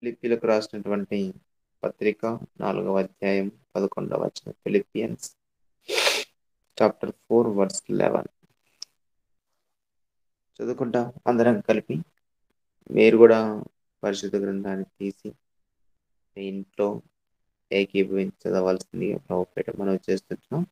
ఫిలిప్పీలకు రాసినటువంటి పత్రిక నాలుగవ అధ్యాయం పదకొండవ వచనం Philippians chapter four verse eleven చదువుకుంటా అందరం కలిపి మీరు కూడా పరిశుద్ధ గ్రంథాన్ని తీసి మీ ఇంట్లో ఏకీభవించి చదవాల్సిందిగా ప్రభుపేట మనం చేస్తున్నాం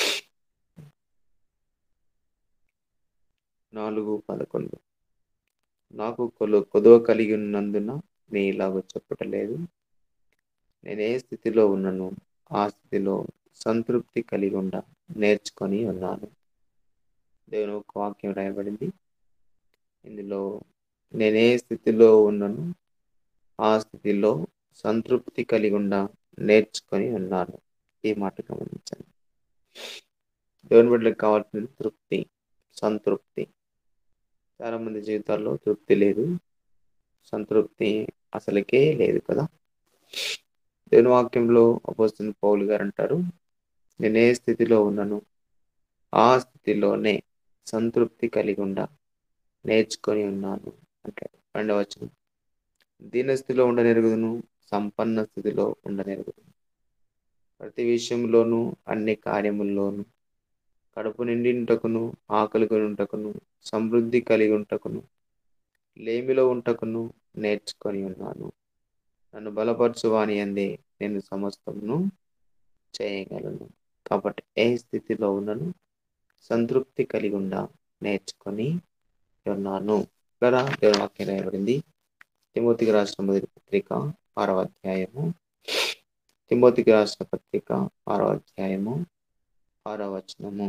నాలుగు పదకొండు నాకు కొలు కొదువ కలిగి ఉన్నందున నీ ఇలాగ చెప్పటలేదు నేను ఏ స్థితిలో ఉన్నాను ఆ స్థితిలో సంతృప్తి కలిగి ఉండ నేర్చుకొని ఉన్నాను దేవుని ఒక వాక్యం రాయబడింది ఇందులో నేను ఏ స్థితిలో ఉన్నాను ఆ స్థితిలో సంతృప్తి కలిగి ఉండ నేర్చుకొని ఉన్నాను ఈ మాట గమనించండి దేవుని బిడ్డలకు కావాల్సిన తృప్తి సంతృప్తి చాలా మంది జీవితాల్లో తృప్తి లేదు సంతృప్తి అసలుకే లేదు కదా దేవుని వాక్యంలో అపోజిన్ పౌలు గారు అంటారు నేను ఏ స్థితిలో ఉన్నాను ఆ స్థితిలోనే సంతృప్తి కలిగి ఉండ నేర్చుకొని ఉన్నాను అంటాడు రెండవచనం దీన స్థితిలో ఉండనెరుగుదును సంపన్న స్థితిలో ఉండనెరుగుదును ప్రతి విషయంలోనూ అన్ని కార్యముల్లోనూ కడుపు నిండింటకును ఆకలి ఉంటకును సమృద్ధి కలిగి ఉంటకును లేమిలో ఉంటకును నేర్చుకొని ఉన్నాను నన్ను బలపరచువాని అందే నేను సమస్తమును చేయగలను కాబట్టి ఏ స్థితిలో ఉన్నను సంతృప్తి కలిగి ఉండ నేర్చుకొని ఉన్నాను కదా దేవుని వాక్యం రాయబడింది తిమోతికి రాసిన మొదటి పత్రిక ఆరవ అధ్యాయము తిమోతికి రాసిన పత్రిక ఆరవ అధ్యాయము ఆరవ వచనము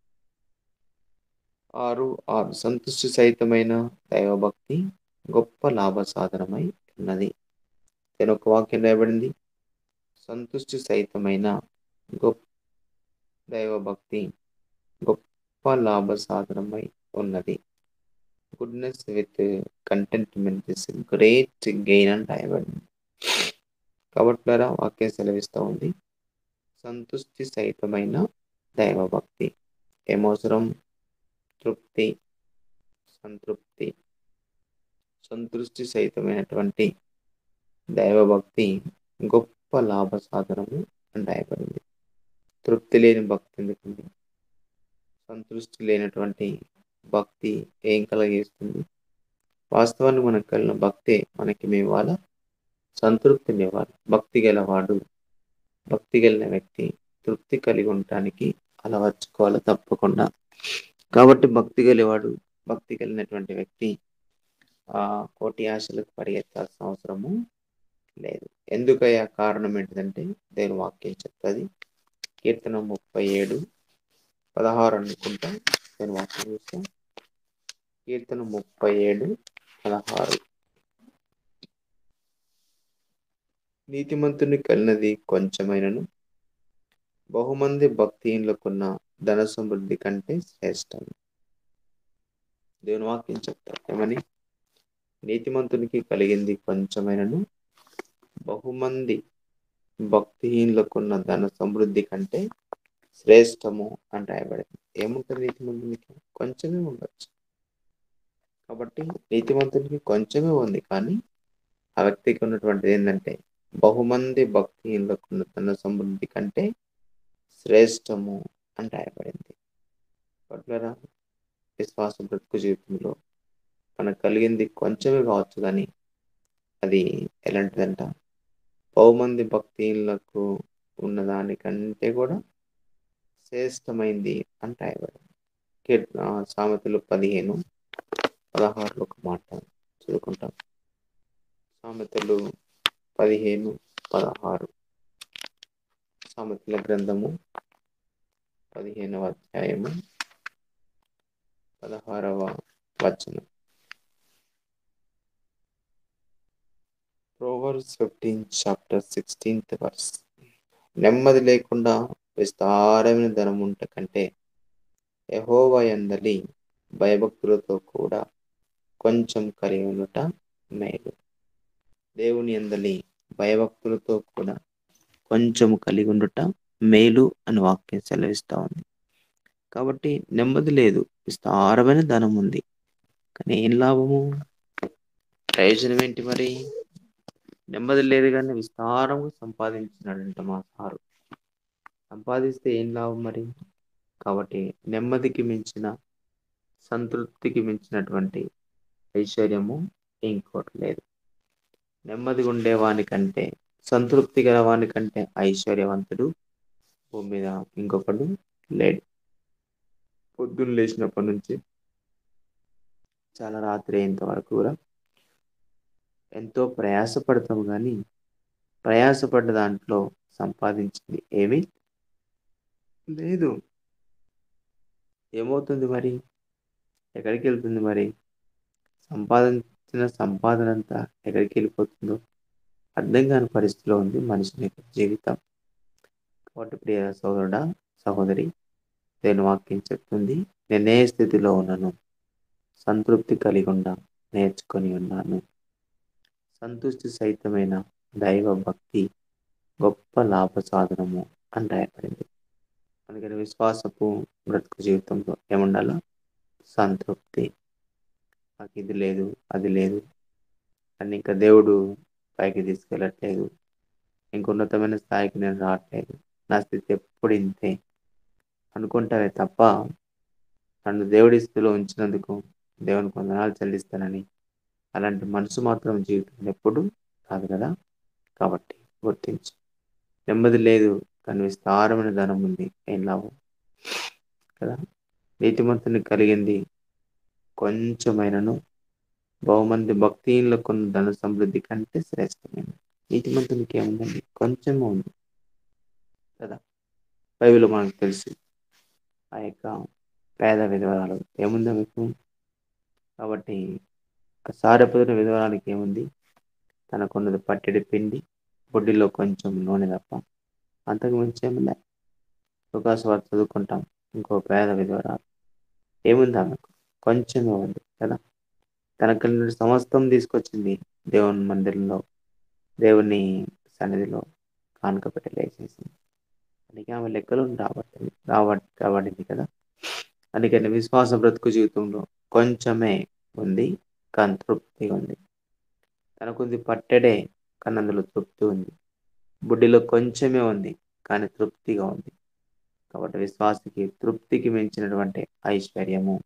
ఆరు ఆరు సంతృష్టి సహితమైన దైవభక్తి గొప్ప లాభ సాధనమై ఉన్నది నేను ఒక వాక్యం రాయబడింది సంతృష్టి సహితమైన గొప్ప దైవభక్తి గొప్ప లాభ సాధనమై ఉన్నది goodness with contentment is great gain అని రాయబడింది కాబట్టి వాక్యం సెలవిస్తూ ఉంది సంతృష్టి సహితమైన దైవభక్తి ఏమవసరం తృప్తి సంతృప్తి సంతృష్టి సహితమైనటువంటి దైవభక్తి గొప్ప లాభ సాధనము అని రాయబడింది తృప్తి లేని భక్తి ఎందుకండి సంతృష్టి లేనటువంటి భక్తి ఏం కలిగిస్తుంది వాస్తవాన్ని మనకు కలిగిన భక్తే మనకి మేము ఇవ్వాల సంతృప్తిని ఇవ్వాలి భక్తి గలవాడు భక్తి కలిగిన వ్యక్తి తృప్తి కలిగి ఉండటానికి అలవర్చుకోవాలి తప్పకుండా కాబట్టి భక్తి కలివాడు భక్తి కలిగినటువంటి వ్యక్తి ఆ కోటి ఆశలకు పరిగెత్తాల్సిన అవసరము లేదు ఎందుకయ్యా కారణం ఏంటిదంటే దేవుని వాక్యం చెప్తుంది కీర్తన ముప్పై ఏడు పదహారు అనుకుంటా నేను వాక్యం చూస్తాం కీర్తన ముప్పై ఏడు పదహారు నీతిమంతుని కలినది కొంచెమైనను బహుమంది భక్తిహీనులకున్న ధన సమృద్ధి కంటే శ్రేష్టం దేవుని వాక్యం చెప్తారు ఏమని నీతిమంతునికి కలిగింది కొంచెమైనను బహుమంది భక్తిహీనులకున్న ధన సమృద్ధి కంటే శ్రేష్టము అని రాయబడింది ఏముంటుంది నీతిమంతునికి కొంచెమే ఉండొచ్చు కాబట్టి నీతిమంతునికి కొంచెమే ఉంది కానీ ఆ వ్యక్తికి ఉన్నటువంటిది ఏంటంటే బహుమంది భక్తిహీనులకున్న ధన సమృద్ధి కంటే శ్రేష్టము అని రాయబడింది పట్లరా విశ్వాస బ్రతుకు జీవితంలో మనకు కలిగింది కొంచెమే కావచ్చు కానీ అది ఎలాంటిదంట బహుమంది భక్తిలకు ఉన్నదానికంటే కూడా శ్రేష్టమైంది అని రాయబడింది సామెతలు పదిహేను పదహారులో ఒక మాట చదువుకుంటాం సామెతలు పదిహేను పదహారు సామెతల గ్రంథము పదిహేనవ అధ్యాయము పదహారవ వచనం Proverbs fifteen chapter sixteenth verse నెమ్మది లేకుండా విస్తారమైన ధనం ఉంట కంటే యహోవ ఎందలి భయభక్తులతో కూడా కొంచెం కలిగి ఉండట మేలు దేవుని ఎందలి భయభక్తులతో కూడా కొంచెం కలిగి ఉండుట మేలు అని వాక్యం సెలవిస్తూ ఉంది కాబట్టి నెమ్మది లేదు విస్తారమైన ధనం ఉంది కానీ ఏం లాభము ప్రయోజనం ఏంటి మరి నెమ్మది లేదు కానీ విస్తారంగా సంపాదించినాడంట మా సారు సంపాదిస్తే ఏం లాభం మరి కాబట్టి నెమ్మదికి మించిన సంతృప్తికి మించినటువంటి ఐశ్వర్యము ఇంకోటి లేదు నెమ్మదిగా ఉండేవాని కంటే సంతృప్తి గలవాని కంటే ఐశ్వర్యవంతుడు భూమి మీద ఇంకొకడు లేడు పొద్దున్న లేచినప్పటి నుంచి చాలా రాత్రి అయ్యేంత వరకు కూడా ఎంతో ప్రయాసపడతాము కానీ ప్రయాసపడ్డ దాంట్లో సంపాదించింది ఏమీ లేదు ఏమవుతుంది మరి ఎక్కడికి వెళ్తుంది మరి సంపాదించిన సంపాదన అంతా ఎక్కడికి వెళ్ళిపోతుందో అర్థం కాని పరిస్థితిలో ఉంది మనిషి యొక్క జీవితం కాబట్టి ప్రియ సోదరుడా సహోదరి నేను వాక్యం చెప్తుంది నేనే స్థితిలో ఉన్నాను సంతృప్తి కలిగి ఉండ నేర్చుకొని ఉన్నాను సంతుష్టి సహితమైన దైవ భక్తి గొప్ప లాభ సాధనము అని రాయబడింది అందుకని విశ్వాసపు బ్రతుకు జీవితంలో ఏముండాలో సంతృప్తి నాకు ఇది లేదు అది లేదు అని ఇంకా దేవుడు పైకి తీసుకెళ్ళట్లేదు ఇంక ఉన్నతమైన స్థాయికి నేను రావట్లేదు నా స్థితి ఎప్పుడు ఇంతే అనుకుంటావే తప్ప నన్ను దేవుడి స్థితిలో ఉంచినందుకు దేవునికి వందనాలు చెల్లిస్తానని అలాంటి మనసు మాత్రం జీవితం ఎప్పుడు కాదు కదా కాబట్టి గుర్తించు నెమ్మది లేదు కానీ విస్తారమైన ధనం ఉంది ఏం లాభం కదా నీతిమంతుని కలిగింది కొంచెమైనను బహుమంది భక్తిహీనులకు ఉన్న ధన సమృద్ధి కంటే శ్రేష్టమైనది నీతిమంతునికి ఏముందండి కొంచెమే ఉంది కదా బైబిల్ మనకు తెలుసు ఆ యొక్క పేద విధవరాలు ఏముందో మీకు కాబట్టి సారెపదిన విధవరానికి ఏముంది తనకున్నది పట్టెడి పిండి బొడ్డిలో కొంచెం నూనె తప్ప అంతకు మించి ఏమి లే సుఖాసువార్త చదువుకుంటాం ఇంకో పేద విధవరాలు ఏముంది ఆమెకు కొంచెమే ఉంది కదా తనకు సమస్తం తీసుకొచ్చింది దేవుని మందిరంలో దేవుని సన్నిధిలో కానుక పెట్టి లేచేసింది అందుకే ఆమె లెక్కలు రాబట్టింది రాబ రాబడింది కదా అందుకని విశ్వాస బ్రతుకు జీవితంలో కొంచెమే ఉంది కానీ తృప్తిగా ఉంది తనకుంది పట్టెడే కానీ అందులో తృప్తి ఉంది బుడ్డిలో కొంచెమే ఉంది కానీ తృప్తిగా ఉంది కాబట్టి విశ్వాసకి తృప్తికి మించినటువంటి ఐశ్వర్యము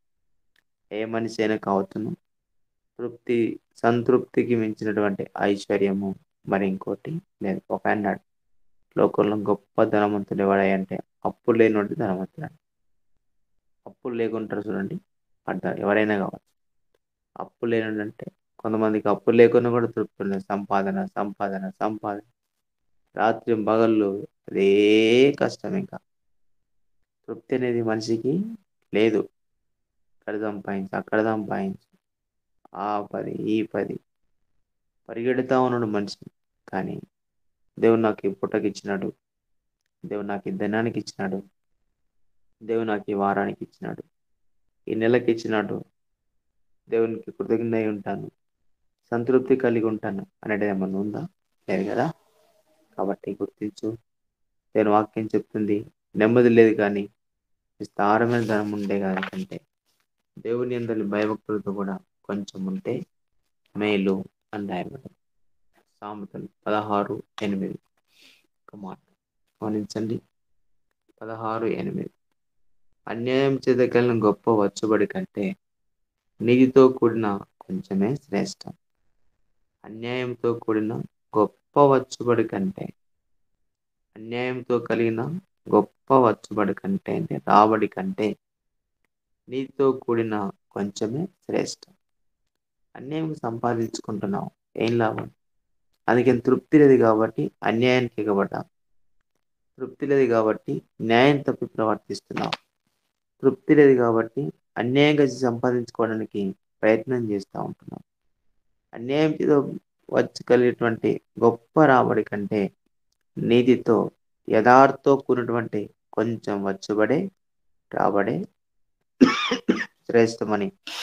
ఏ మనిషి అయినా కావచ్చును తృప్తి సంతృప్తికి మించినటువంటి ఐశ్వర్యము మరి ఇంకోటి లేదు ఒక అన్నాడు లోకంలో గొప్ప ధనవంతుడు ఎవడాయంటే అప్పులు లేనివాడు ధనవంతుడు అప్పులు లేకుంటారు చూడండి అడ్డారు ఎవరైనా కావచ్చు అప్పు లేనుడు అంటే కొంతమందికి అప్పు లేకుండా కూడా తృప్తి ఉండదు సంపాదన సంపాదన సంపాదన రాత్రి పగళ్ళు అదే కష్టం ఇంకా తృప్తి అనేది మనిషికి లేదు అక్కడ సంపాదించి అక్కడ సంపాదించి ఆ పది ఈ పది పరిగెడుతూ ఉన్నాడు మనిషి కానీ దేవుడు నాకు ఈ పుట్టకి ఇచ్చినాడు దేవుడు నాకు ఈ దినానికి ఇచ్చినాడు దేవుడు నాకు ఈ వారానికి ఇచ్చినాడు ఈ నెలకి ఇచ్చినాడు దేవునికి కృతజ్ఞ ఉంటాను సంతృప్తి కలిగి ఉంటాను అనేది ఏమన్నా ఉందా లేదు కదా కాబట్టి గుర్తించు నేను వాక్యం చెప్తుంది నెమ్మది లేదు కానీ విస్తారమైన ధనం ఉండే కాదు కంటే దేవుని అందరి భయభక్తులతో కూడా కొంచెం ఉంటే మేలు అని రాయబడి సామెతలు పదహారు ఎనిమిది ఒక మాట గమనించండి పదహారు ఎనిమిది అన్యాయం చేత కలిగిన గొప్ప వచ్చుబడి కంటే నీతితో కూడిన కొంచెమే శ్రేష్టం అన్యాయంతో కూడిన గొప్ప వచ్చుబడి కంటే అన్యాయంతో కలిగిన గొప్ప వచ్చుబడి కంటే అంటే రాబడి కంటే నీతితో కూడిన కొంచెమే శ్రేష్టం అన్యాయం సంపాదించుకుంటున్నావు ఏం లాభం అందుకే తృప్తి లేదు కాబట్టి అన్యాయానికి ఎగబడ్డా తృప్తి లేదు కాబట్టి న్యాయం తప్పి ప్రవర్తిస్తున్నావు తృప్తి లేదు కాబట్టి అన్యాయంగా సంపాదించుకోవడానికి ప్రయత్నం చేస్తూ ఉంటున్నాం అన్యాయం చేత వచ్చి కలిగేటువంటి గొప్ప రాబడి కంటే నీతితో యథార్థతో కూడినటువంటి కొంచెం వచ్చుబడే రాబడే శ్రేష్టమని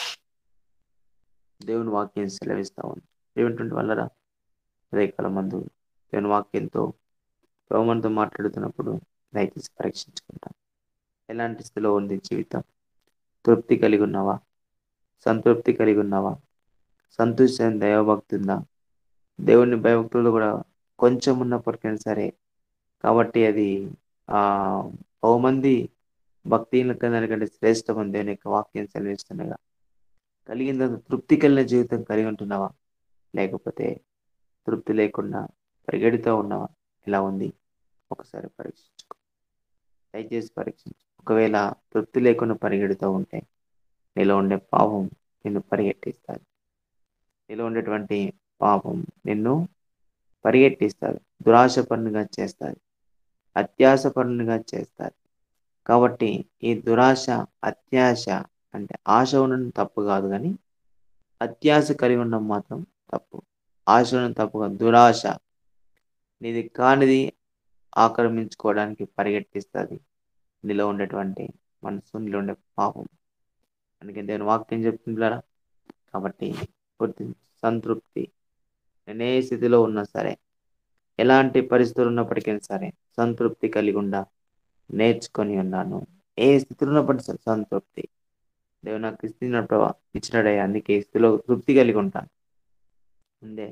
దేవుని వాక్యం సెలవిస్తూ ఉంది ఏమిటంటే వల్లరా అదే కాలం మందు దేవుని వాక్యంతో ప్రభుత్వంతో మాట్లాడుతున్నప్పుడు దయచేసి పరీక్షించుకుంటాం ఎలాంటి స్థితిలో ఉంది జీవితం తృప్తి కలిగి ఉన్నావా సంతృప్తి కలిగి ఉన్నావా సంతృష్టి దైవభక్తి ఉందా దేవుని భయభక్తులు కూడా కొంచెం ఉన్నప్పటికైనా సరే కాబట్టి అది ఆ బహుమంది భక్తిహీనుల దానికంటే శ్రేష్టమని దేవుని యొక్క వాక్యం సెలవిస్తుండగా కలిగిన తృప్తి కలిగిన జీవితం కలిగి ఉంటున్నావా లేకపోతే తృప్తి లేకుండా పరిగెడుతూ ఉన్నావా ఎలా ఉంది ఒకసారి పరీక్షించుకో దయచేసి పరీక్షించు ఒకవేళ తృప్తి లేకుండా పరిగెడుతూ ఉంటే నీలో ఉండే పాపం నిన్ను పరిగెట్టిస్తుంది నీలో ఉండేటువంటి పాపం నిన్ను పరిగెట్టిస్తుంది దురాశ పనుగా చేస్తుంది అత్యాశ పనుగా చేస్తుంది కాబట్టి ఈ దురాశ అత్యాశ అంటే ఆశ ఉండడం తప్పు కాదు కానీ అత్యాశ కలిగి ఉండడం మాత్రం తప్పు ఆశ ఉండడం తప్పు కాదు దురాశ నీది కానిది ఆక్రమించుకోవడానికి పరిగెట్టిస్తుంది నీలో ఉండేటువంటి మనసు నీలో ఉండే పాపం అందుకే దేవుని వాక్యం చెప్తుంటారా కాబట్టి గుర్తించు సంతృప్తి నేను ఏ స్థితిలో ఉన్నా సరే ఎలాంటి పరిస్థితులు ఉన్నప్పటికీ సరే సంతృప్తి కలిగి ఉండా నేర్చుకొని ఉన్నాను ఏ స్థితిలో ఉన్నప్పటికీ సరే సంతృప్తి దేవుడు నాకు ఇస్తున్నప్పుడు ఇచ్చినాడయ్యా అందుకే ఈ స్థితిలో తృప్తి కలిగి ఉంటాను ఉందే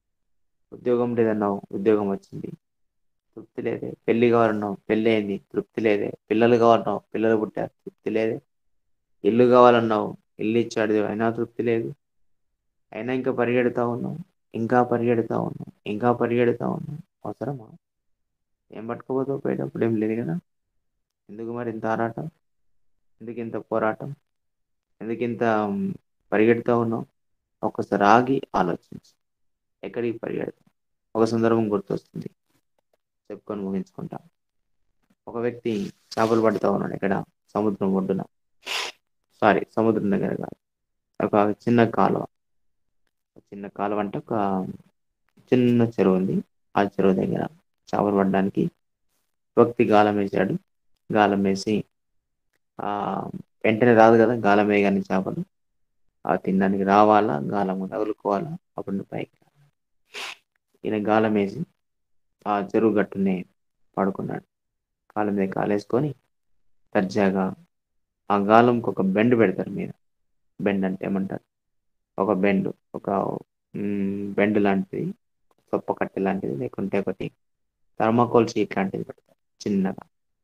ఉద్యోగం లేదన్నావు ఉద్యోగం వచ్చింది తృప్తి లేదే పెళ్లి కావాలన్నావు పెళ్ళి అయింది తృప్తి లేదే పిల్లలు కావాలన్నావు పిల్లలు పుట్టారు తృప్తి లేదే ఇల్లు కావాలన్నావు ఇల్లు ఇచ్చాడు దేవుడు, అయినా తృప్తి లేదు అయినా ఇంకా పరిగెడుతూ ఉన్నావు ఇంకా పరిగెడుతూ ఉన్నావు ఇంకా పరిగెడుతూ ఉన్నావు అవసరమా ఏం పట్టుకోపోతావు పోయేటప్పుడు ఏం లేదు కదా ఎందుకు మరి ఇంత ఆరాటం ఎందుకు ఇంత పోరాటం ఎందుకు ఇంత మ్, పరిగెడుతూ ఉన్నావు ఒక్కసారి ఆగి ఆలోచించు ఎక్కడికి పరిగెడతావు ఒక సందర్భం గుర్తొస్తుంది చెప్పుకొని ముగించుకుంటాం ఒక వ్యక్తి చేపలు పడుతూ ఉన్నాడు ఇక్కడ సముద్రం ఒడ్డున సారీ సముద్రం దగ్గర కాదు ఒక చిన్న కాలువ చిన్న కాలువ అంటే ఒక చిన్న చెరువు ఉంది ఆ చెరువు దగ్గర చేపలు పడడానికి వ్యక్తి గాలం వేసాడు గాలం వేసి ఆ వెంటనే రాదు కదా గాలం వేయగానే చేపలు ఆ తినడానికి రావాలా గాలం తగులుకోవాలా అప్పుడు నువ్వు పైకి రావాలి. ఈయన గాలం వేసి ఆ చెరువు గట్టునే పడుకున్నాడు కాలం మీద కాలేసుకొని దర్జాగా ఆ గాలంకి ఒక బెండ్ పెడతారు మీద బెండ్ అంటే ఏమంటారు ఒక బెండ్ ఒక మ్, బెండ్ లాంటిది సొప్ప కట్టె లాంటిది లేకుంటే ఒకటి థర్మాకోల్ షీట్ లాంటిది పెడతారు చిన్నగా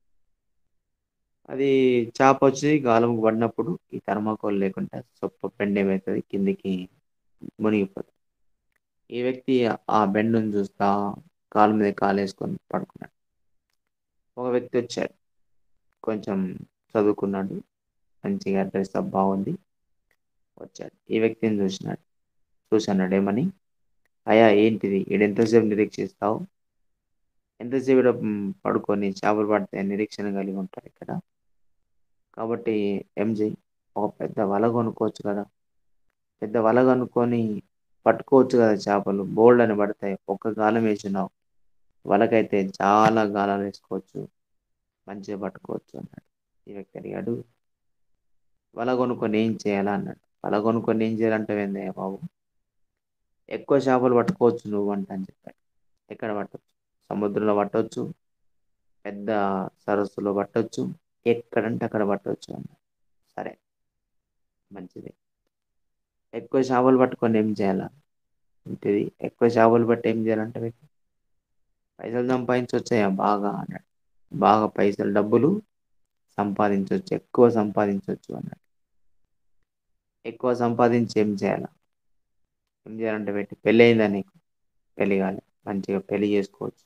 అది చేప వచ్చి గాలంకు పడినప్పుడు ఈ థర్మాకోల్ లేకుంటే సొప్ప బెండ్ ఏమవుతుంది కిందికి మునిగిపోతుంది ఈ వ్యక్తి ఆ బెండును చూస్తా కాలు మీద కాలు వేసుకొని పడుకున్నాడు ఒక వ్యక్తి వచ్చాడు కొంచెం చదువుకున్నాడు మంచిగా డ్రెస్ అప్ బాగుంది వచ్చాడు ఈ వ్యక్తిని చూసినాడు చూసన్నాడు ఏమని అయ్యా ఏంటిది ఈడు ఎంతసేపు నిరీక్షిస్తావు ఎంతసేపు ఈడ, మ్, పడుకొని చేపలు పడితే నిరీక్షణ కలిగి ఉంటారు ఇక్కడ కాబట్టి ఎంజీ ఒక పెద్ద వల కొనుక్కోవచ్చు కదా పెద్ద వల కొనుక్కొని పట్టుకోవచ్చు కదా చేపలు బోల్డ్ అని పడతాయి ఒక్క గాలం వేసినావు వలకైతే చాలా గాలాలు వేసుకోవచ్చు మంచిగా పట్టుకోవచ్చు అన్నాడు ఈ వ్యక్తి అడిగాడు వల కొనుక్కొని ఏం చేయాలా అన్నాడు వల కొనుక్కొని ఏం చేయాలంటే ఏందయ్య బాబు ఎక్కువ చేపలు పట్టుకోవచ్చు నువ్వు అంట అని చెప్పాడు ఎక్కడ పట్టవచ్చు సముద్రంలో పట్టవచ్చు పెద్ద సరస్సులో పట్టవచ్చు ఎక్కడంటే అక్కడ పట్టవచ్చు అన్నాడు సరే మంచిది ఎక్కువ చేపలు పట్టుకొని ఏం చేయాలా ఇంటిది ఎక్కువ చేపలు పట్టి ఏం చేయాలంటే వ్యక్తి పైసలు సంపాదించవచ్చాయా బాగా అన్నాడు బాగా పైసలు డబ్బులు సంపాదించవచ్చు ఎక్కువ సంపాదించవచ్చు అన్నాడు ఎక్కువ సంపాదించి ఏం చేయాలా ఏం చేయాలంటే పెట్టి పెళ్ళి అయిందా నీకు పెళ్ళి కాలే మంచిగా పెళ్లి చేసుకోవచ్చు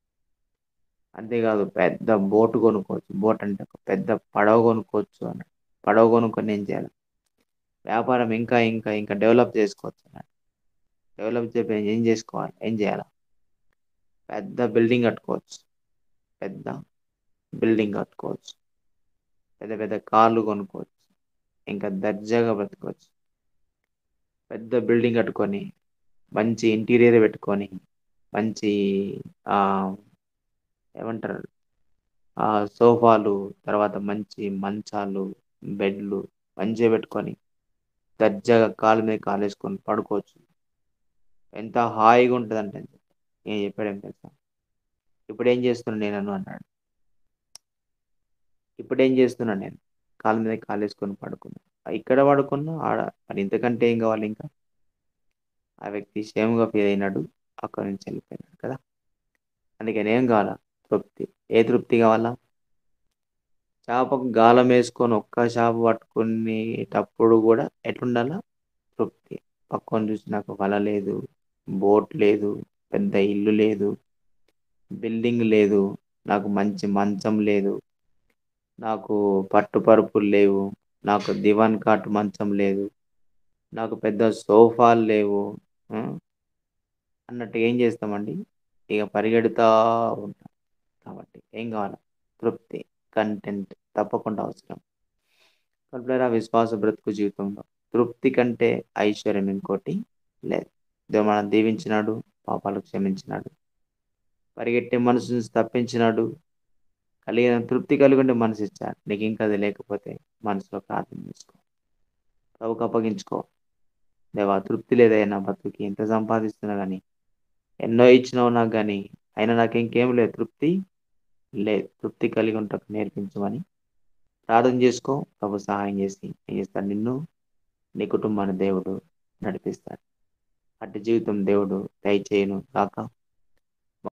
అంతేకాదు పెద్ద బోటు కొనుక్కోవచ్చు బోట్ అంటే ఒక పెద్ద పడవ కొనుక్కోవచ్చు అన్నాడు పడవ కొనుక్కొని ఏం చేయాలి వ్యాపారం ఇంకా ఇంకా ఇంకా డెవలప్ చేసుకోవచ్చు అన్నాడు డెవలప్ చేసి ఏం చేసుకోవాలి ఏం చేయాలి పెద్ద బిల్డింగ్ కట్టుకోవచ్చు పెద్ద బిల్డింగ్ కట్టుకోవచ్చు పెద్ద పెద్ద కార్లు కొనుక్కోవచ్చు ఇంకా దర్జాగా బ్రతకవచ్చు పెద్ద బిల్డింగ్ కట్టుకొని మంచి ఇంటీరియర్ పెట్టుకొని మంచి ఆ, ఏమంటారు ఆ సోఫాలు తర్వాత మంచి మంచాలు బెడ్లు మంచిగా పెట్టుకొని దర్జాగా కాలు మీద కాలు వేసుకొని పడుకోవచ్చు ఎంత హాయిగా ఉంటుంది అంటే ఏం చెప్పాడు ఏం తెలుసా ఇప్పుడు ఏం చేస్తున్నాను నేను అను అన్నాడు ఇప్పుడు ఏం చేస్తున్నాను నేను కాలు మీద కాలు వేసుకొని పడుకున్నా ఇక్కడ పడుకున్నా ఆడ మరి ఇంతకంటే ఏం కావాలి ఇంకా ఆ వ్యక్తి క్షేమంగా ఫీల్ అయినాడు అక్కడి నుంచి వెళ్ళిపోయినాడు కదా అందుకని ఏం కావాలా తృప్తి ఏ తృప్తి కావాలా చేపకు గాలం వేసుకొని ఒక్క చేప పట్టుకునేటప్పుడు కూడా ఎట్లుండాలా తృప్తి పక్కన చూసి నాకు వల లేదు బోట్ లేదు పెద్ద ఇల్లు లేదు బిల్డింగ్ లేదు నాకు మంచి మంచం లేదు నాకు పట్టుపరుపులు లేవు నాకు దివాన్ కాట్ మంచం లేదు నాకు పెద్ద సోఫాలు లేవు ఆ? అన్నట్టు ఏం చేస్తామండి ఇక పరిగెడుతూ ఉంటాం కాబట్టి ఏం కావాలి తృప్తి కంటెంట్ తప్పకుండా అవసరం కల్పలేరా విశ్వాస బ్రతుకు జీవితంలో తృప్తి కంటే ఐశ్వర్యం ఇంకోటి లేదు దేవుడు మనం దీవించినాడు పాపాలు క్షమించినాడు పరిగెట్టే మనసు నుంచి తప్పించినాడు కలిగిన తృప్తి కలిగి ఉండే మనసు ఇచ్చాడు నీకు ఇంకా అది లేకపోతే మనసులో ప్రార్థన చేసుకో ప్రభుకు అప్పగించుకో దేవా తృప్తి లేదయ్యా నా బతుకి ఎంత సంపాదిస్తున్నా కానీ ఎన్నో ఇచ్చినావు నాకు కానీ అయినా నాకు ఇంకేం లేదు తృప్తి లేదు తృప్తి కలిగి ఉంటాకు నేర్పించమని ప్రార్థన చేసుకో ప్రభు సహాయం చేసి ఏం చేస్తాడు నిన్ను నీ కుటుంబాన్ని దేవుడు నడిపిస్తాడు అటు జీవితం దేవుడు దయచేయను కాక